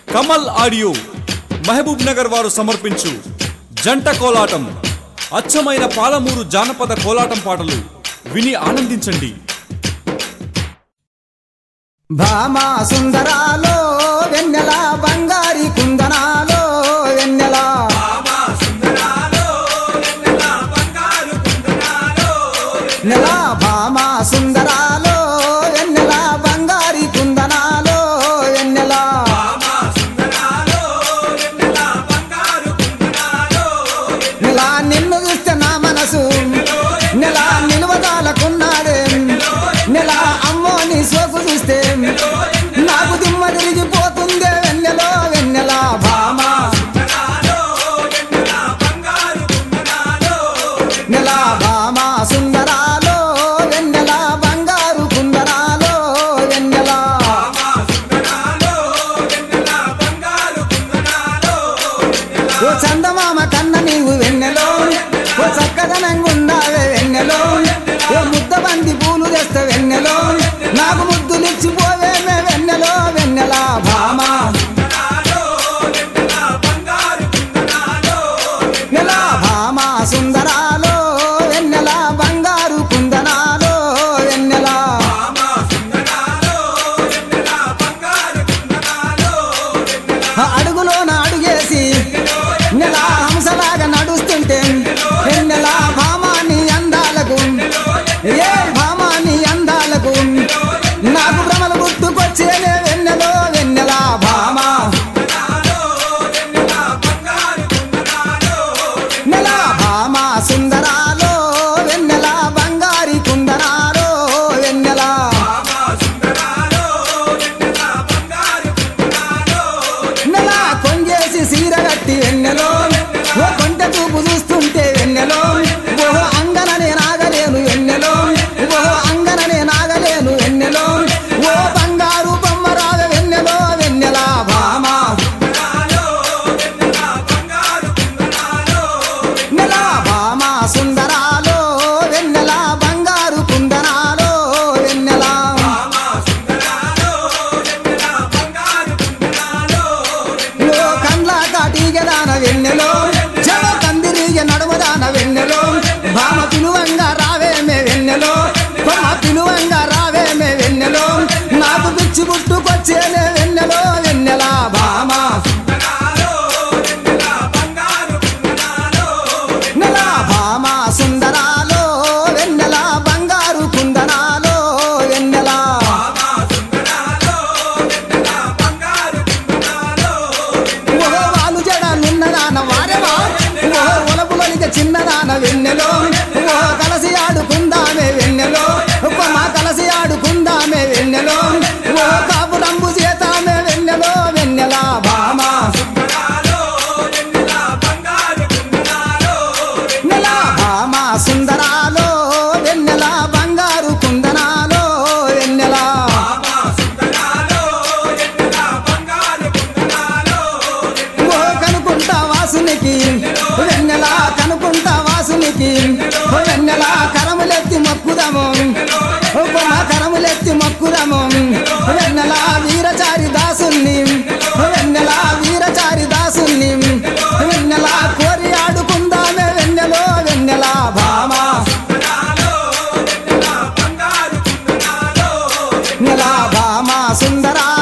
Kamal audio Mahabub Nagar వారు సమర్పించు జంట కోలాటం అచ్చమైన పాలమూరు జానపద కోలాటం పాటలు విని ఆనందించండి భామా సుందరాలో వెన్నెల బంగారి కుందనాలో వెన్నెల నెల భామా సుందరాలో వెన్నెల బంగారి కుందనాలో వెన్నెల నెల నిన్ను చూస్తే నా మనసు నెల నిలువదాలకున్నాడే నెల అమ్మో నీ సోకు చూస్తే నాకు దిమ్మ తిరిగిపోతుందే వెన్నెలో వెన్నెల భామా నెల భామా సుందరాలో వెన్నెల బంగారు కుందరాలో వెన్నెల ఓ చందమామ కన్న నీవు వెన్నెలో ఓ చక్కదనంగుండావే వెన్నెలో ఓ ముద్ద బంది పూలు తెస్తే వెన్నెలో నాకు ముద్దులిచ్చిపోవేమే వెన్నెలో వెన్నెల భామా నెల భామా సుందరాలో వెన్నెల బంగారు కుందనాలో వెన్నెల ఆ అడుగులోన అడుగేసి నెల హంసలాగా నడుస్తుంటే వెన్నెల భామాని అందాలకు ఏ భామాని అందాలకు నాకు భ్రమలు గుర్తుకొచ్చేనే వెన్నెలో వెన్నెల భామా నెల భామా సుందరాలో వెన్నెల బంగారి కుందనాలో వెన్నెల నెల కొంగేసి సీర కట్టి వెన్నెలో ఓ కొంట చూపు చూస్తుంటే వెన్నెలో ఓ అంగననే నాగలేను వెన్నెలో ఓ అంగననే నాగలేను వెన్నెలో ఓ బంగారు బొమ్మరాల వెన్నెలో వెన్నెల భామా నెల భామా సుందరాలో వెన్నెల బంగారు కుందనాలో వెన్నెల ఓ కండ్ల కాటిగదాన వెన్నెలో జవ కందిరిగ నడుమదాన వెన్నెలో భామ పిలువంగా రావేమే వెన్నెలో కొమ్మ పిలువంగా రావేమే వెన్నెలో నాకు పిచ్చి పుట్టుకొచ్చేనే వెన్నెలో వెన్నెల భామ నెల భామ సుందరాలో వెన్నెల బంగారు కుందనాలో వెన్నెల ఓహో వాలు జడాలున్నదాన వారెవా ఓహో ఒలపులొలిక చిన్నదాన వెన్నెలో ఓహో కలసి ఆడుకుందామే వెన్నెలో కొమ్మ కలసి ఆడుకుందామే వెన్నెలో ఓహో కాపు రంబు చేతామే వెన్నెలో వెన్నెల భామా నెల భామా సుందరాలో వెన్నెల బంగారు కుందనాలో వెన్నెల ఓ కనుకుంటా వాసునికి వెన్నెల కనుకుంటా వాసునికి ఓ వెన్నెల కరములెత్తి మొక్కుదాము ఓ కొమ్మ కరములెత్తి మొక్కుదాము వెన్నెల వీరచారి దాసుల్ని ఓ వెన్నెల వీరచారి దాసుల్ని వెన్నెల కోరి ఆడుకుందామే వెన్నెలో వెన్నెల భామా నెల భామా సుందరా